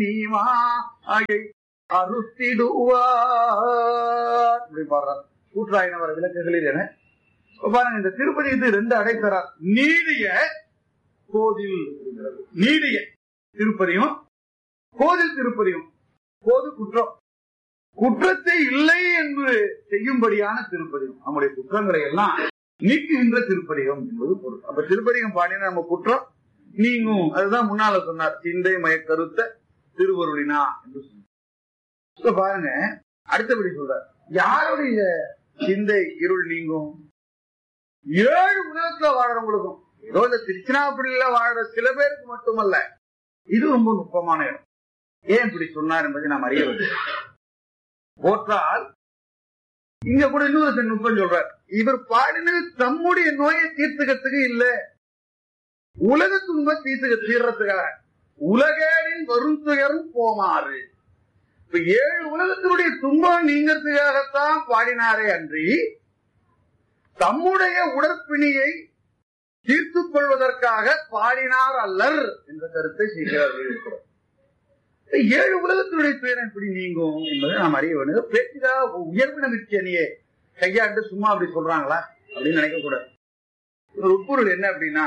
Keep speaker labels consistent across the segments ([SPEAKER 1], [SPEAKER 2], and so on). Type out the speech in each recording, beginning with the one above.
[SPEAKER 1] நீமா ஆகை அறுத்திடுவார் இப்படி பாடுறார் கூற்றாயினவர் விளக்குகளில் என இப்ப பாருங்க இந்த திருப்பதி இது ரெண்டு அடைத்தரார் நீடிய கோதில் இருக்கிறது. நீடிய திருப்பதியும் கோதில் திருப்பதியும் கோது குற்றம் குற்றத்தை இல்லை என்று செய்யும்படியான திருப்பதியும் நம்முடைய குற்றங்களை எல்லாம் நீக்குகின்ற திருப்பதிகம் என்பது பொருள் அப்ப திருப்பதிகம் பாடினா நம்ம குற்றம் நீங்கும் அதுதான் முன்னால சொன்னார் சிந்தை மயக்கருத்த திருவருளினா என்று சொன்னார் இப்ப பாருங்க அடுத்தபடி சொல்றார் யாருடைய சிந்தை இருள் நீங்கும் ஏழு உலகத்துல வாழறவங்களுக்கும் ஏதோ இந்த திருச்சினாப்பள்ளியில வாழற சில பேருக்கு மட்டுமல்ல இது ரொம்ப நுட்பமான இடம் ஏன் இப்படி சொன்னார் என்பதை நாம் அறிய வேண்டும் போற்றால் இங்க கூட இன்னொரு நுட்பம் சொல்றார் இவர் பாடினது தம்முடைய நோயை தீர்த்துக்கிறதுக்கு இல்ல உலக துன்ப தீர்த்துக்க தீர்றதுக்காக உலகேடின் வரும் துயரும் போமாறு இப்ப ஏழு உலகத்தினுடைய துன்பம் நீங்கிறதுக்காகத்தான் பாடினாரே அன்றி தம்முடைய உடற்பிணியை தீர்த்துக் கொள்வதற்காக பாடினார் அல்லர் என்ற கருத்தை செய்கிறார்கள் இருக்கிறோம் ஏழு உலகத்தினுடைய பேர் எப்படி நீங்கும் என்பதை நாம் அறிய வேண்டும் பேச்சுக்காக உயர்வு நம்பிக்கையே கையாண்டு சும்மா அப்படி சொல்றாங்களா அப்படின்னு நினைக்க கூடாது ஒரு உட்பொருள் என்ன அப்படின்னா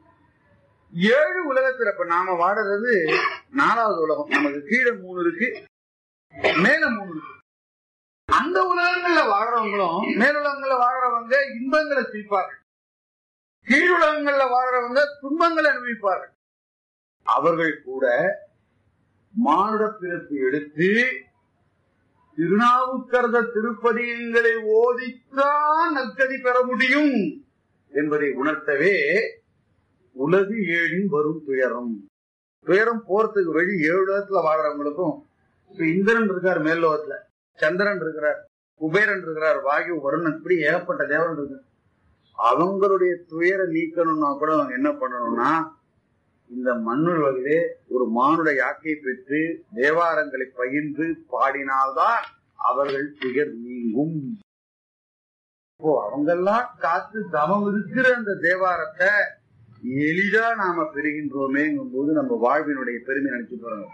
[SPEAKER 1] ஏழு உலகத்துல இப்ப நாம வாடுறது நாலாவது உலகம் நமக்கு கீழே மூணு இருக்கு மேல மூணு இருக்கு அந்த உலகங்கள்ல வாழறவங்களும் மேலுலகங்கள்ல வாழறவங்க இன்பங்களை சிரிப்பார்கள் கீழுலகங்கள்ல வாழறவங்க துன்பங்களை அனுபவிப்பார்கள் அவர்கள் கூட மானுட பிறப்பு எடுத்து திருநாவுக்கரத திருப்பதிகங்களை ஓதித்தான் நற்கதி பெற முடியும் என்பதை உணர்த்தவே உலகு ஏழின் வரும் துயரம் துயரம் போறதுக்கு வழி ஏழு உலகத்துல வாழறவங்களுக்கும் இப்ப இந்திரன் இருக்கார் மேல்லோகத்துல சந்திரன் இருக்கிறார் குபேரன் இருக்கிறார் வாயு வருணன் இப்படி ஏகப்பட்ட தேவன் இருக்கு அவங்களுடைய துயரை நீக்கணும்னா கூட அவங்க என்ன பண்ணணும்னா இந்த மண்ணுலகிலே ஒரு மானுட யாக்கை பெற்று தேவாரங்களை பகிர்ந்து பாடினால்தான் அவர்கள் துயர் நீங்கும் இப்போ அவங்கெல்லாம் காத்து தவம் இருக்கிற அந்த தேவாரத்தை எளிதா நாம பெறுகின்றோமேங்கும் போது நம்ம வாழ்வினுடைய பெருமை நினைச்சு பாருங்க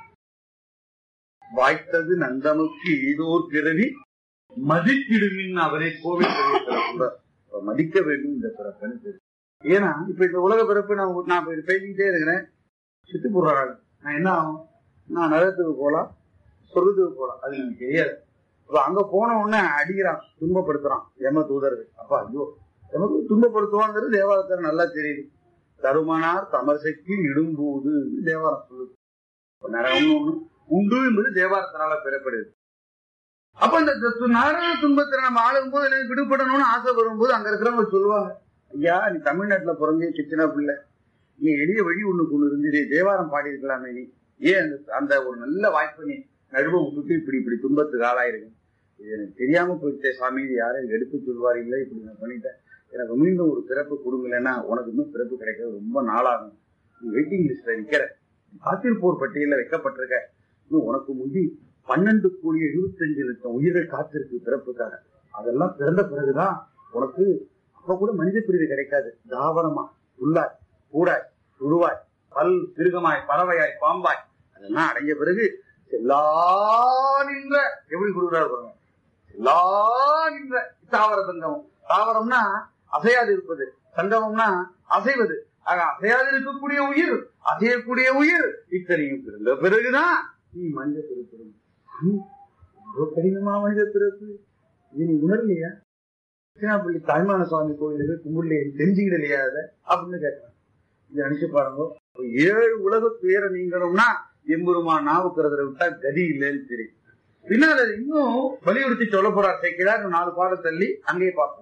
[SPEAKER 1] வாய்த்தது நந்தமுக்கு ஈதோர் பிறவி மதிப்பிடுமின் அவரை கோவில் கூட மதிக்க வேண்டும் இந்த பிறப்பன்னு தெரியும் ஏன்னா இப்ப இந்த உலக பிறப்பு நான் உங்க- நான் இப்ப இது பேசிக்கிட்டே இருக்கிறேன் சித்து போடுறாங்க நான் என்ன ஆகும் நான் நரகத்துக்கு போலாம் சொர்க்கத்துக்கு போலாம் அது எனக்கு தெரியாது இப்ப அங்க போன உடனே அடிக்கிறான் துன்பப்படுத்துறான் யம தூதர்கள் அப்பா ஐயோ எமக்கு துன்பப்படுத்துவாங்கிறது தேவாரத்தில் நல்லா தெரியுது தருமனார் தமசைக்கு இடும்போது தேவாரம் சொல்லுது இப்ப நரகம்னு ஒண்ணு உண்டு என்பது தேவாரத்தினால பெறப்படுது அப்ப இந்த து- நரக துன்பத்தை நம்ம ஆளும் போது எனக்கு விடுபடணும்னு ஆசை வரும்போது அங்க இருக்கிறவங்க சொல்லுவாங்க ஐயா நீ தமிழ்நாட்டுல பிறந்தே சித்தினா பிள்ளை நீ எளிய வழி ஒண்ணுக்கு ஒண்ணு இருந்ததே தேவாரம் பாடி இருக்கலாமே நீ ஏன் அந்த அந்த ஒரு நல்ல வாய்ப்பை நீ நடுவை விட்டுட்டு இப்படி இப்படி துன்பத்துக்கு ஆளாயிருங்க இது எனக்கு தெரியாம போயிட்டே சாமி இது யாரும் எனக்கு எடுத்து சொல்வார் இல்லை இப்படி நான் பண்ணிட்டேன் எனக்கு மீண்டும் ஒரு பிறப்பு கொடுங்களேன்னா உனக்கு இன்னும் பிறப்பு கிடைக்கிறது ரொம்ப நாளாகும் நீ வெயிட்டிங் லிஸ்ட்ல நிக்கிற காத்திருப்போர் பட்டியலில் வைக்கப்பட்டிருக்க இன்னும் உனக்கு முந்தி பன்னெண்டு கோடி எழுபத்தஞ்சு லட்சம் உயிர்கள் காத்திருக்கு பிறப்புக்காக அதெல்லாம் பிறந்த பிறகுதான் உனக்கு அப்ப கூட மனித பிரிவு கிடைக்காது தாவரமா உள்ளாய் கூடாய் உருவாய் பல் திருகமாய் பறவையாய் பாம்பாய் அதெல்லாம் அடைஞ்ச பிறகு எல்லா நின்ற எப்படி கொடுக்குறாரு பாருங்க எல்லா நின்ற தாவர சங்கமம் தாவரம்னா அசையாது இருப்பது சங்கமம்னா அசைவது ஆக அசையாது இருக்கக்கூடிய உயிர் அசையக்கூடிய உயிர் இத்தனையும் பிறந்த பிறகுதான் நீ மனித பிறப்பு ரொம்ப கடினமா மனித பிறப்பு இது நீ உணரலையா திருச்சினாப்பள்ளி தாய்மான சுவாமி கோயிலுக்கு கும்பிடலையே தெரிஞ்சுக்கிடலையா அதை அப்படின்னு கேட்கறாங்க இதை நினைச்சு பாருங்க அப்ப ஏழு உலக துயர நீங்கணும்னா எம்பெருமா நாவுக்கிறத விட்டா கதி இல்லைன்னு தெரியும் பின்னால் அது இன்னும் வலியுறுத்தி சொல்ல போறார் சேர்க்கிறார் இன்னும் நாலு பாடம் தள்ளி அங்கேயே பார்ப்போம்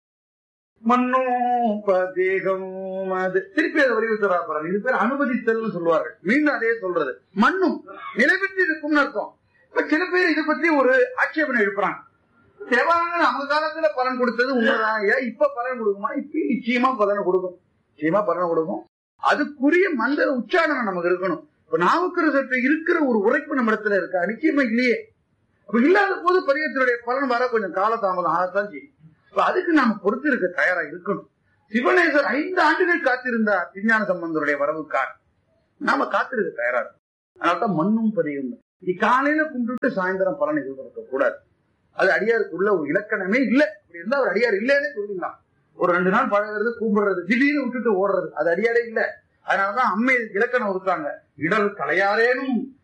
[SPEAKER 1] மண்ணும் பதேகம் அது திருப்பி அதை வலியுறுத்துறார் பாருங்க இது பேர் அனுமதித்தல்னு சொல்லுவார்கள் மீண்டும் அதே சொல்றது மண்ணும் நிலைபெற்று இருக்கும்னு அர்த்தம் இப்ப சில பேர் இதை பத்தி ஒரு ஆட்சேபனை எழுப்புறாங்க தேவாலயங்கள் அவங்க காலத்துல பலன் கொடுத்தது உண்மைதான் ஏன் இப்ப பலன் கொடுக்குமா இப்ப நிச்சயமா பலனை கொடுக்கும் நிச்சயமா பலனை கொடுக்கும் அதுக்குரிய மந்திர உச்சாரணம் நமக்கு இருக்கணும் இப்ப நாவுக்கரசற்ற இருக்கிற ஒரு உரைப்பு நம்ம இடத்துல இருக்கா நிச்சயமா இல்லையே அப்ப இல்லாத போது பரியத்தினுடைய பலன் வர கொஞ்சம் காலதாமதம் ஆகத்தான் செய்யும் இப்ப அதுக்கு நாம பொறுத்து இருக்க தயாரா இருக்கணும் சிவனேசர் ஐந்து ஆண்டுகள் காத்திருந்தார் விஞ்ஞான சம்பந்தருடைய வரவுக்காக நாம காத்திருக்க தயாரா இருக்கணும் அதனால்தான் மண்ணும் பதியும் நீ காலையில கும்பிட்டுட்டு சாயந்தரம் பலன் எதிர்பார்க்க கூடாது அது அடியாருக்குள்ள ஒரு இலக்கணமே இல்ல அப்படி இருந்தா ஒரு அடியார் இல்லைன்னு சொல்லிடலாம் ஒரு ரெண்டு நாள் பழகிறது கூப்பிடுறது திடீர்னு விட்டுட்டு ஓடுறது அது அடியாரே இல்ல அதனாலதான் அம்மை இலக்கணம் ஒதுக்காங்க இடர் கலையாரேனும்